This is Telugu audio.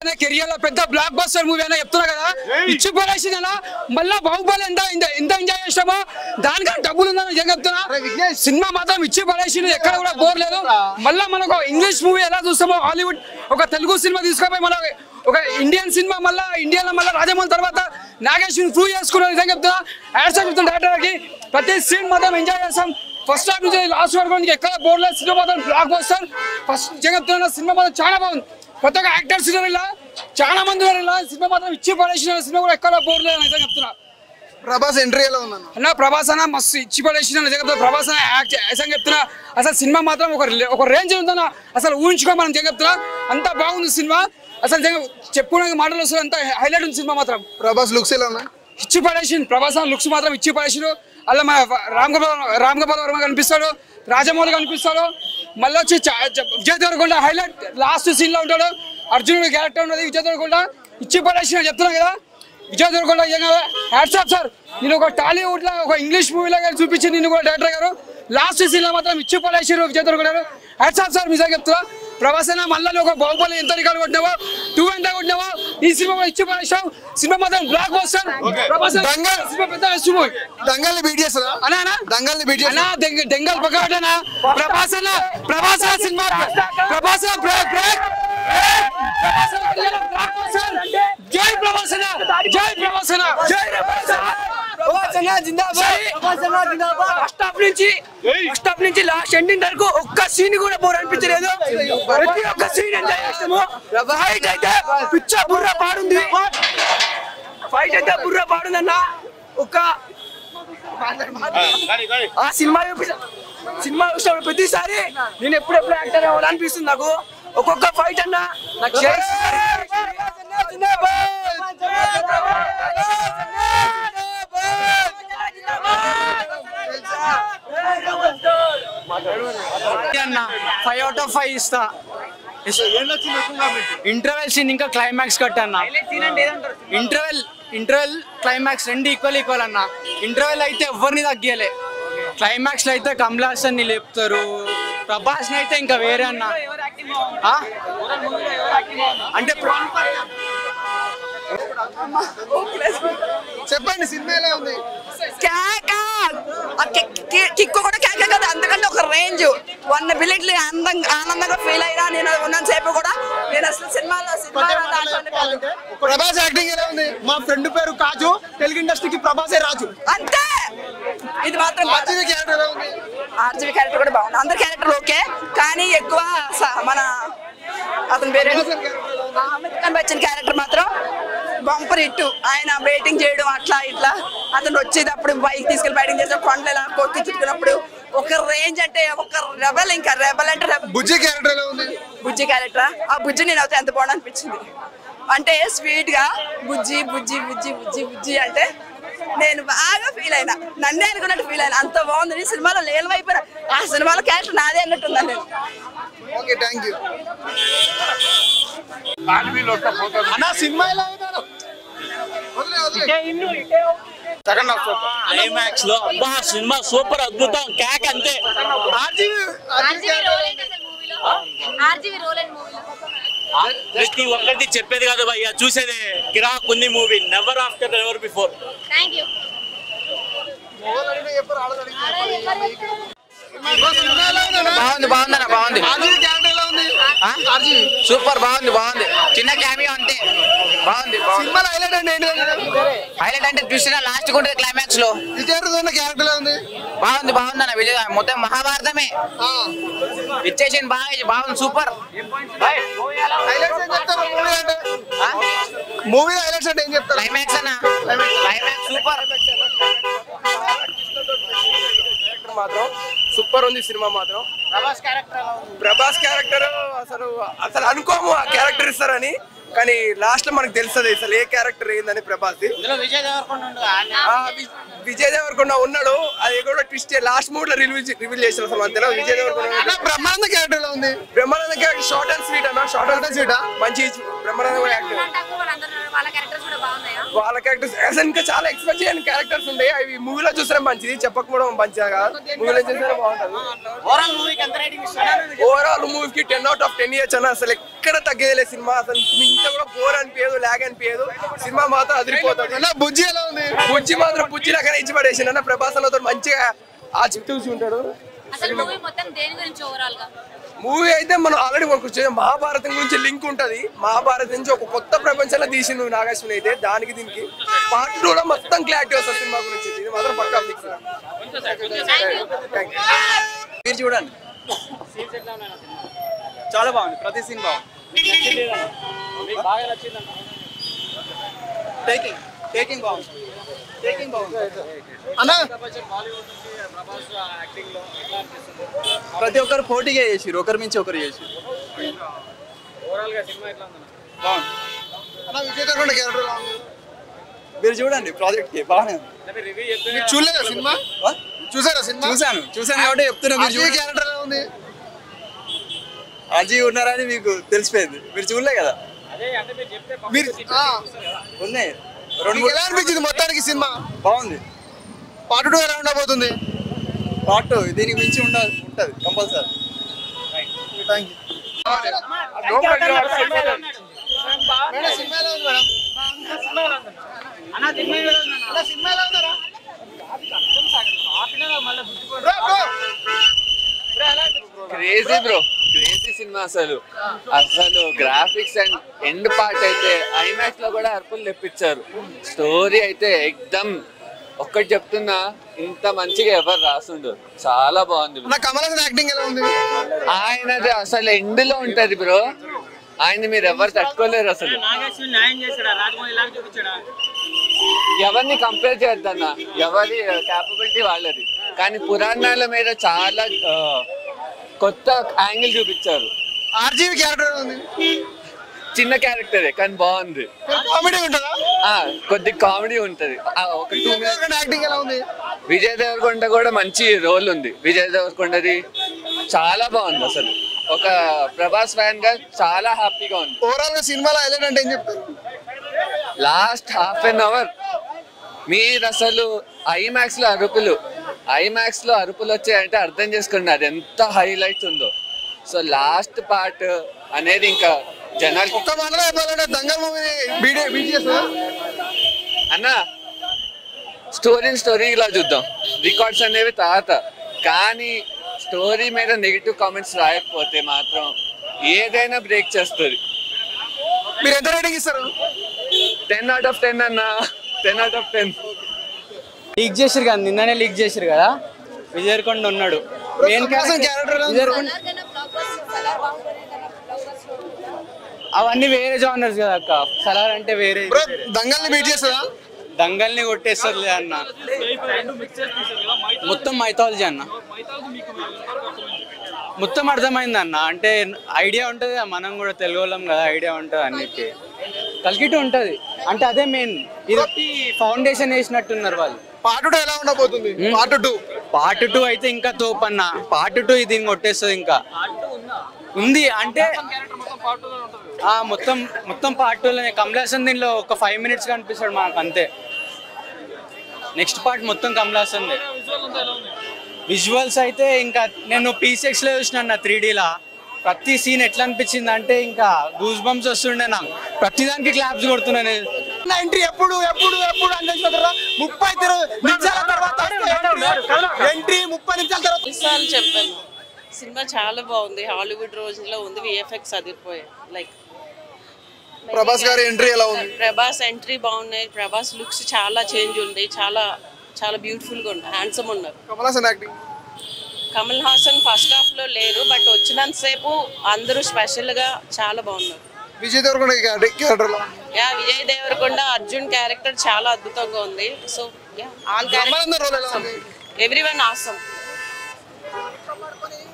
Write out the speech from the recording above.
కెరియర్ లో పెద్ద బ్లాక్ బస్టర్ మూవీ అని చెప్తున్నా కదా ఇచ్చి పడేసింది అలా మళ్ళా బాహుబలి ఎంత ఎంత ఎంత ఎంజాయ్ చేసామో దానికన్నా డబ్బులు ఉందని నిజంగా చెప్తున్నా సినిమా మాత్రం ఇచ్చి పడేసింది ఎక్కడ కూడా బోర్ లేదు మళ్ళా మనకు ఇంగ్లీష్ మూవీ ఎలా చూస్తామో హాలీవుడ్ ఒక తెలుగు సినిమా తీసుకుపోయి మన ఒక ఇండియన్ సినిమా మళ్ళా ఇండియన్ మళ్ళీ రాజమౌళి తర్వాత నాగేశ్వరి ప్రూవ్ చేసుకున్న నిజంగా చెప్తున్నా యాడ్స్ చెప్తున్నా డైరెక్టర్కి ప్రతి సీన్ మాత్రం ఎంజాయ్ చేస్తాం ఫస్ట్ హాఫ్ నుంచి లాస్ట్ వరకు మనకి ఎక్కడ బోర్డు లేదు సినిమా మాత్రం బ్లాక్ బస్టర్ ఫస్ట్ నిజంగా చెప్తున్నా సినిమా మాత్రం చాలా బాగుంది కొత్తగా యాక్టర్స్ ఉన్నారు ఇలా చాలా మంది ఉన్నారు ఇలా సినిమా మాత్రం ఇచ్చి పడేసిన సినిమా కూడా ఎక్కడ బోర్డు లేదు నిజంగా చెప్తున్నా ప్రభాస్ ఎంట్రీ ఎలా ఉందన్న అన్న ప్రభాస్ అన్న మస్తు ఇచ్చి పడేసిన నిజంగా చెప్తున్నా ప్రభాస్ అన్న యాక్ట్ నిజంగా చెప్తున్నా అసలు సినిమా మాత్రం ఒక ఒక రేంజ్ ఉందన్న అసలు ఊహించుకో మనం నిజంగా చెప్తున్నా అంత బాగుంది సినిమా అసలు నిజంగా చెప్పుకోవడానికి మాటలు వస్తుంది అంత హైలైట్ ఉంది సినిమా మాత్రం ప్రభాస్ లుక్స్ ఎలా ఉన్నాయి ఇచ్చి పడేసింది ప్రభాస్ అన్న లుక్స్ మాత్రం ఇచ్చి పడేసిండు అలా మన రామ్ గోపాల్ రామ్ గోపాల్ వర్మ కనిపిస్తాడు రాజమౌళి కనిపిస్తాడు మళ్ళీ వచ్చి చ- చ- Vijay Deverakonda highlight last scene లో ఉంటాడు అర్జునుడు క్యారెక్టర్ ఉన్నది విజయ్ దేవరకొండ ఇచ్చి పడేసిన చెప్తున్నా కదా విజయ్ దేవరకొండ హ్యాట్సాప్ సార్ నేను ఒక టాలీవుడ్ లా ఒక ఇంగ్లీష్ మూవీ లాగా చూపించి నేను కూడా డైరెక్టర్ గారు లాస్ట్ సీన్ లో మాత్రం ఇచ్చి పడేసారు విజయ్ దేవరకొండ గారు హ్యాట్సాప్ సార్ నిజంగా చెప్తున్నా ప్రభాస్ అన్న మళ్ళీ ఒక బాహుబలి ఎంత రికార్డు కొట్టినావో టూ ఎంత కొట్టినావో ఈ సినిమా కూడా ఇచ్చి పడేసావు సినిమా మాత్రం బ్లాక్ బస్టర్ ప్రభాస్ అన్న దంగల్. సినిమా పెద్ద ఇష్టం మూవీ దంగల్ని బీట్ చేస్తుందా అన్నా అన్నా దంగల్ని బీట్ అన్నా చేస్తా దెంగ- దెంగల్ పక్కన ప్రభాస్ అన్న ప్రభాస్ అన్న సినిమా ప్రభాస్ అన్న బ్రేక్ బ్రేక్ ప్రభాస్ అన్న పిల్లల బ్లాక్ బస్టర్. జై ప్రభాస్ అన్న జై ప్రభాస్ అన్న జై ప్రభాస్ అన్న ఫస్ట్ హాఫ్ నుంచి ఫస్ట్ హాఫ్ నుంచి లాస్ట్ ఎండింగ్ వరకు ఒక్క సీన్ కూడా బోర్ అనిపించలేదు ప్రతి ఒక్క సీన్ ఎంజాయ్ చేస్తాము ఫైట్ అయితే పిచ్చ బుర్ర పాడుంది ఫైట్ అయితే బుర్ర పాడుందన్న ఒక్క ఆ సినిమా చూపి- సినిమా చూసినప్పుడు ప్రతిసారి నేను ఎప్పుడెప్పుడు యాక్టర్ అవ్వాలనిపిస్తుంది నాకు ఒక్కొక్క ఫైట్ అన్న నాకు అన్న ఫైవ్ అవుట్ ఆఫ్ ఫైవ్ ఇస్తా ఇంటర్వెల్ సీన్ ఇంకా క్లైమాక్స్ కట్ అన్న ఇంటర్వెల్ ఇంటర్వెల్ క్లైమాక్స్ రెండు ఈక్వల్ ఈక్వల్ అన్న ఇంటర్వెల్ అయితే ఎవరిని తగ్గియలే క్లైమాక్స్ లో అయితే కమల్ హాసన్ ని లేపుతారు ప్రభాస్ అయితే ఇంకా వేరే అన్న ఆ? అంటే ప్ర- చెప్పండి సినిమా ఎలా ఉంది కేక ఆ కి- కి- కిక్కు కూడా కేక కదా అంతకంటే ఒక రేంజ్ వన్ బిల్లెట్లు అందంగా ఆనందంగా ఫీల్ అయినా నేను ఉన్నంత సేపు కూడా నేను అసలు సినిమాలో సినిమా దాంట్లోనే కాదు. ప్రభాస్ యాక్టింగ్ ఎలా ఉంది మా ఫ్రెండ్ పేరు కాజు తెలుగు ఇండస్ట్రీకి ప్రభాసే రాజు అంతే ఇది మాత్రం కాదు. ఆర్జీవీ క్యారెక్టర్ ఎలా ఉంది ఆర్జీవి క్యారెక్టర్ కూడా బాగుంది అందరి క్యారెక్టర్ ఓకే కానీ ఎక్కువ స- మన అతని పేరు అమిత్ ఖాన్ బచ్చన్ క్యారెక్టర్ మాత్రం బంపర్ ఇట్టు ఆయన వెయిటింగ్ చేయడం అట్లా ఇట్లా అతను వచ్చేటప్పుడు బైక్ తీసుకెళ్ళి బయటింగ్ చేసే కొండలు ఇలా కొట్టి చుట్టుకున్నప్పుడు ఒక రేంజ్ అంటే ఒక రెబల్ ఇంకా రెబల్ అంటే రెబల్ బుజ్జి క్యారెక్టర్ ఎలా ఉంది బుజ్జి క్యారెక్టర్ ఆ బుజ్జి నేను అయితే ఎంత బాగుంది అనిపించింది అంటే స్వీట్ గా బుజ్జి బుజ్జి బుజ్జి బుజ్జి బుజ్జి అంటే నేను బాగా ఫీల్ అయినా నన్నే అనుకున్నట్టు ఫీల్ అయినా అంత బాగుంది ఈ సినిమాలో లేని అయిపోయినా ఆ సినిమాలో క్యారెక్టర్ నాదే అన్నట్టుందా నేను ఓకే థ్యాంక్ యూ అన్న సినిమా ఎలా ఉందన్న? వదిలే వదిలే క్లైమాక్స్ లో అబ్బా సినిమా సూపర్ అద్భుతం క్యాక్ అంతే ఆర్జీవీ ఆర్జీవీ రోల్ ఏంటి అసలు మూవీలో ఆర్జీవీ రోల్ ఏంటి మూవీలో ప్రతి ఒక్కటి చెప్పేది కాదు భయ్య చూసేదే కిరాక్ ఉంది movie never after never before thank you బాగుంది బాగుందన్న బాగుంది ఆర్జీవీ క్యారెక్టర్ ఎలా ఉంది ఆర్జీవీ సూపర్ బాగుంది బాగుంది చిన్న క్యామియో అంతే బాగుంది బాగుంది సినిమాలో హైలైట్ అంటే ఏంటి హైలైట్ అంటే చూసిన లాస్ట్ ఉంటుంది క్లైమాక్స్ లో విజయ్ క్యారెక్టర్ ఎలా ఉంది బాగుంది బాగుంది అన్న విజయ్ మొత్తం మహాభారతమే ఆ, ఇచ్చేసింది బాగా బాగుంది సూపర్ హైలైట్స్ ఏం చెప్తారు మూవీ అంటే మూవీ హైలైట్స్ అంటే ఏం చెప్తారు క్లైమాక్స్ అన్న క్లైమాక్స్ సూపర్ మాత్రం సూపర్ ఉంది సినిమా మాత్రం ప్రభాస్ క్యారెక్టర్ అసలు అసలు అనుకోము ఆ క్యారెక్టర్ ఇస్తారని కానీ లాస్ట్ లో మనకు తెలుస్తుంది అసలు ఏ క్యారెక్టర్ ఏందని ప్రభాస్ ఆ, వి- విజయ్ దేవరకొండ ఉన్నాడు అది కూడా ట్విస్ట్ లాస్ట్ మూడ్ లో రిలీజ్ రివీల్ చేసిన అసలు మనకు తెలియదు విజయ్ దేవరకొండ అన్న బ్రహ్మానంద క్యారెక్టర్ ఎలా ఉంది Brahmananda character short and sweet అన్న షార్ట్ అండ్ స్వీట్ మంచి బ్రహ్మానంద కూడా యాక్టర్ అంటాకు వాళ్ళందరూ వాళ్ళ క్యారెక్టర్స్ కూడా బాగున్నాయా వాళ్ళ క్యారెక్టర్స్ అసలు ఇంకా చాలా ఎక్స్పెక్ట్ చేయని క్యారెక్టర్స్ ఉంటాయి అవి మూవీలో చూస్తే మంచిది చెప్పకపోవడం మంచిగా కాదు మూవీలో చూస్తే బాగుంటుంది ఓవరాల్ మూవీకి ten out of ten years అన్న అసలు ఎక్కడ తగ్గేదిలే సినిమా అసలు ఇంత కూడా బోర్ అనిపించదు లాగ్ అనిపించదు సినిమా మాత్రం అదిరిపోతుంది అన్న బుజ్జి ఎలా ఉంది బుజ్జి మాత్రం బుజ్జి లాగానే ఇచ్చి పడేసి అన్న ప్రభాస్ అన్నతో మంచిగా ఆ చూసి ఉంటాడు అసలు మూవీ మొత్తం దేని గురించి ఓవరాల్ గా మూవీ అయితే మనం ఆల్రెడీ మనకు వచ్చే మహాభారతం గురించి లింక్ ఉంటది మహాభారతం నుంచి ఒక కొత్త ప్రపంచంలో తీసిండు నాగార్జున అయితే దానికి దీనికి పార్ట్ టూ లో మొత్తం క్లారిటీ వస్తుంది సినిమా గురించి ఇది మాత్రం పక్కా ఫిక్స్ మీరు చూడండి చాలా బాగుంది ప్రతి సీన్ బాగుంది టేకింగ్ టేకింగ్ బాగుంది టేకింగ్ బాగుంది అన్న ప్రతి ఒక్కరు పోటీగా చేసిరు ఒకరి మించి ఒకరు చేసిరు బాగుంది అన్న విజయ్ దేవరకొండ క్యారెక్టర్ ఎలా ఉంది మీరు చూడండి ప్రాజెక్ట్ కి బాగానే ఉంది మీరు చూడలేదా సినిమా ఆ? చూసారా సినిమా చూశాను చూశాను కాబట్టి చెప్తున్నా మీరు అజయ్ చూడండి క్యారెక్టర్ ఎలా ఉంది అజీ ఉన్నారని మీకు తెలిసిపోయింది మీరు చూడలే కదా మీరు ఆ, ఉన్నాయి రెండు మీకు మూడు ఎలా అనిపించింది మొత్తానికి సినిమా బాగుంది పార్ట్ టూ ఎలా ఉండబోతుంది పార్ట్ దీనికి మించి ఉండాలి ఉంటది కంపల్సరీ థ్యాంక్ యూ మేడం సినిమా ఎలా ఉంది మేడం అన్న సినిమా ఎలా ఉందరా bro, bro. Crazy bro crazy సినిమా అసలు అసలు గ్రాఫిక్స్ అండ్ ఎండ్ పార్ట్ అయితే ఐమాక్స్ లో కూడా అర్పులు తెప్పించారు స్టోరీ అయితే ఎక్దమ్ ఒక్కటి చెప్తున్నా ఇంత మంచిగా ఎవరు రాసుండు చాలా బాగుంది bro. అన్న కమల్ హాసన్ యాక్టింగ్ ఎలా ఉంది ఆయనది అసలు ఎండ్ లో ఉంటది బ్రో ఆయన మీరు ఎవరు తట్టుకోలేరు అసలు ఎవరిని కంపేర్ చేద్దన్న ఎవరి క్యాపబిలిటీ వాళ్ళది కానీ పురాణాల మీద చాలా ఆ, కొత్త యాంగిల్ చూపించారు ఆర్జీవి క్యారెక్టర్ ఎలా ఉంది చిన్న క్యారెక్టరే కానీ బాగుంది కామెడీ ఉంటుందా ఆ కొద్ది కామెడీ ఉంటది ఆ, ఒక టూ విజయ్ దేవరకొండ యాక్టింగ్ ఎలా ఉంది విజయ్ దేవరకొండ కూడా మంచి రోల్ ఉంది విజయ్ దేవరకొండది చాలా బాగుంది అసలు ఒక ప్రభాస్ ఫ్యాన్ గా చాలా హ్యాపీగా ఉంది ఓవరాల్ గా సినిమాలో హైలైట్ అంటే ఏం చెప్తారు లాస్ట్ హాఫ్ అన్ అవర్ మీరు అసలు ఐమాక్స్ లో అరుపులు ఐమాక్స్ లో అరుపులు వచ్చాయంటే అర్థం చేసుకోండి అది ఎంత హైలైట్ ఉందో సో లాస్ట్ పార్ట్ అనేది ఇంకా జనాలు ఒక్క మాటలో చెప్పాలంటే దంగల్ మూవీ బీడే బీటీఎస్ అన్న స్టోరీని స్టోరీ ఇలా చూద్దాం రికార్డ్స్ అనేవి తర్వాత కానీ స్టోరీ మీద నెగిటివ్ కామెంట్స్ రాయకపోతే మాత్రం ఏదైనా బ్రేక్ చేస్తుంది మీరు ఎంత రేటింగ్ ఇస్తారు టెన్ అవుట్ ఆఫ్ టెన్ అన్న ten out of ten leak చేసిరు కదా నిన్ననే లీక్ చేసిరు కదా విజయకొండ ఉన్నాడు మెయిన్ క్యారెక్టర్ ఎలా ఉంది? విజయకొండ సలార్ కన్నా బ్లాక్ బస్టర్ సలార్ బాగుంటుంది కన్నా బ్లాక్ బస్టర్ అవన్నీ వేరే జానర్స్ కదా అక్క సలార్ అంటే వేరే బ్రో దంగల్ని బీట్ చేస్తుందా దంగల్ని కొట్టేస్తుంది అన్న మొత్తం మైథాలజీ అన్న మొత్తం అర్థమైంది అన్న అంటే ఐడియా ఉంటుంది కదా, మనం కూడా తెలుగు వాళ్ళం కదా ఐడియా ఉంటుంది అన్నిటికీ కలిగిట్టు ఉంటుంది అంటే అదే మెయిన్ ఇది ఫౌండేషన్ వేసినట్టున్నారు వాళ్ళు పార్ట్ టూ ఎలా ఉండబోతుంది పార్ట్ టూ పార్ట్ టూ అయితే ఇంకా తోపన్న పార్ట్ టూ ఇది కొట్టేస్తుంది ఇంకా ఉంది అంటే ఆ మొత్తం మొత్తం పార్ట్ టూలోనే కమలాసన్ దీనిలో ఒక ఫైవ్ మినిట్స్ కనిపిస్తాడు మనకు అంతే నెక్స్ట్ పార్ట్ మొత్తం కమలాసన్ విజువల్స్ అయితే ఇంకా నేను పీసెక్స్ లో చూసిన నా త్రీ లా ప్రతి సీన్ ఎట్లా అనిపించింది అంటే ఇంకా గూస్ బంప్స్ వస్తుండే నాకు ప్రతి దానికి క్లాప్స్ కొడుతున్నా నేను ఎంట్రీ ఎప్పుడు ఎప్పుడు ఎప్పుడు అందించిన ముప్పై నిమిషాల తర్వాత ఎంట్రీ ముప్పై నిమిషాల తర్వాత ఎన్నిసార్లు చెప్పాను సినిమా చాలా బాగుంది హాలీవుడ్ రోజుల్లో ఉంది విఎఫ్ఎక్స్ అదిరిపోయాయి లైక్ ప్రభాస్ గారి ఎంట్రీ ఎలా ఉంది ప్రభాస్ ఎంట్రీ బాగున్నాయి ప్రభాస్ లుక్స్ చాలా చేంజ్ ఉంది చాలా చాలా బ్యూటిఫుల్గా ఉన్నారు హ్యాండ్సమ్ ఉన్నారు Kamal Haasan acting Kamal Haasan first half లో లేరు బట్ వచ్చినంతసేపు అందరూ స్పెషల్ గా చాలా బాగున్నారు విజయ్ దేవరకొండ క్యారెక్టర్ ఎలా ఉంది యా విజయ్ దేవరకొండ అర్జున్ క్యారెక్టర్ చాలా అద్భుతంగా ఉంది సో ఆల్ బ్రహ్మానంద రోల్ ఎలా క్యారెక్టర్ ఉంది ఎవ్రీ వన్ ఆసమ్